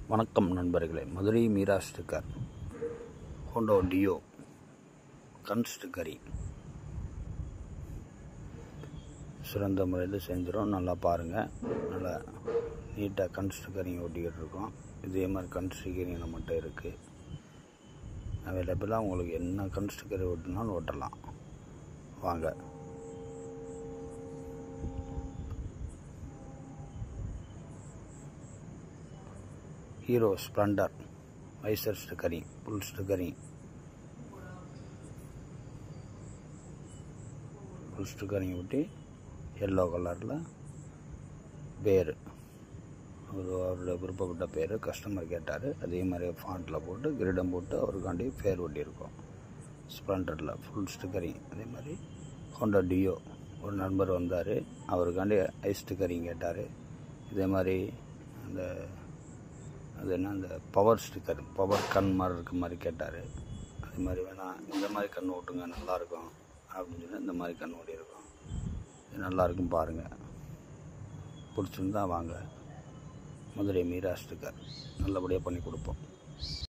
வணக்கம் நண்பர்களே Madurai Meera sticker Honda Dio கண் ஸ்டிக்கரி சிறந்த முறையில் செஞ்சிடும் நல்லா பாருங்கள் நல்லா நீட்டாக கண் ஸ்டிக்கரிங் ஒட்டிக்கிட்டு இருக்கோம் இதே மாதிரி கண் ஸ்டிக்கரிங் நம்மகிட்ட இருக்குது அவைலபிளாக உங்களுக்கு என்ன கண் ஸ்டிக்கர் ஒட்டினாலும் ஒட்டலாம் வாங்க Hero Splendor visor stickering full stickering full stickering ஒட்டி எல்லோ கலரில் பேர் அவர் அவரோட விருப்பப்பட்ட பேர் கஸ்டமர் கேட்டார் அதே மாதிரி ஃபாண்ட்டில் போட்டு கிரீடம் போட்டு அவருக்காண்டி பேர் ஒட்டியிருக்கோம் ஸ்ப்ளண்டரில் ஃபுல் ஸ்டிக்கரிங் அதே மாதிரி ஹோண்டா டியோ ஒரு நண்பர் வந்தார் அவருக்காண்டி ஐஸ் ஸ்டிக்கரிங் கேட்டார் இதே மாதிரி அந்த அது என்ன அந்த பவர் ஸ்டிக்கர் பவர் கண் மாதிரி இருக்க மாதிரி கேட்டார் அதே மாதிரி வேணாம் இந்த மாதிரி கண் ஓட்டுங்க நல்லாயிருக்கும் அப்படின்னு சொல்லி இந்த மாதிரி கண் ஓட்டி இருக்கோம் இது நல்லாயிருக்கும் பாருங்கள் பிடிச்சிருந்தா வாங்க மதுரை மீரா ஸ்டிக்கர் நல்லபடியாக பண்ணி கொடுப்போம்